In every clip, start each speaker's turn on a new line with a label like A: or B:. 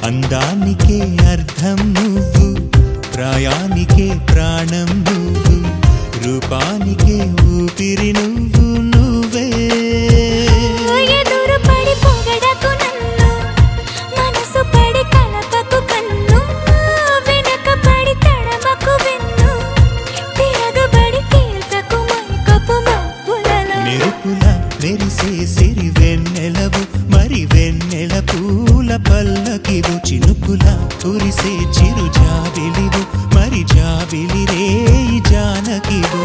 A: అందానికే అర్థం నువ్వు ప్రాయానికే ప్రాణం నువ్వు రూపానికే ఊపిరి నువ్వు నువ్వే
B: ఎదురు పడి పొగడకు నన్ను మనసు పడి కలపకు కన్ను వెనక పడి తడమకు వెన్ను తిరగబడి తీర్చకు మైకపు మబ్బులలో
A: మెరుపుల మెరిసే సిరి వెన్నెలవు మరి వెన్నెల పూల పల్లకివు చినుకుల కురిసే చిరు జాబిలివు మరి జాబిలి రే జానకివు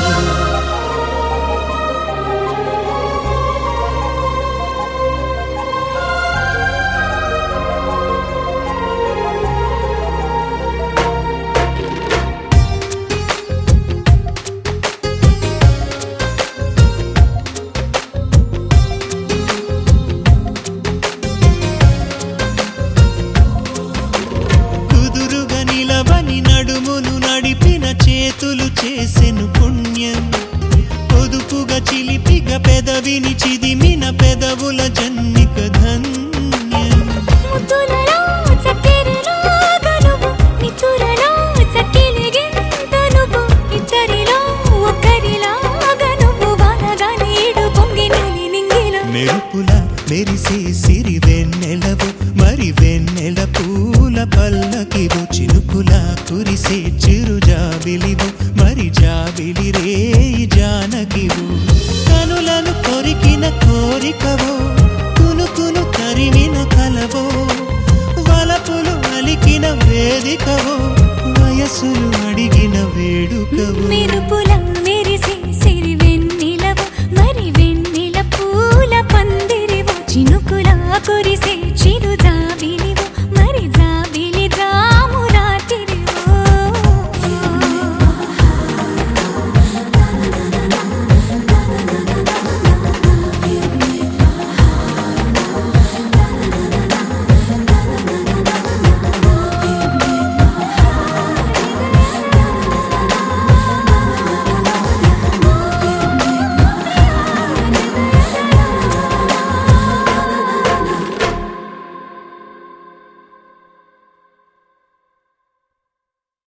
A: కుదురుగా నిలవని నడుమును నడిపిన చేతులు చేసెను పుణ్యం పొదుపుగా చిలిపిగా పెదవిని చిదిమిన పెదవుల జన్నిక ధన్యం
B: ముద్దులలో చక్కెరలో గనువు నితురలో చక్కిలిగింత నువ్వు ఇద్దరిలో ఒక్కరిలాగా నువ్వు వానగా నీడు పొంగి నీలి నింగిలో
A: మెరుపుల మెరిసే సిరి వెన్నెలవు మరి వెన్నెల పూల పల్లకివు చినుకుల కురిసే చిరు జాబిలివు మరి జాబిలి రే జానకివు కనులను కొరికిన కోరికవో కునుకును తరిమిన కలవో వలపులు అలికిన వేదికవో వయసులు అడిగిన వేడుకవో
B: మెరుపుల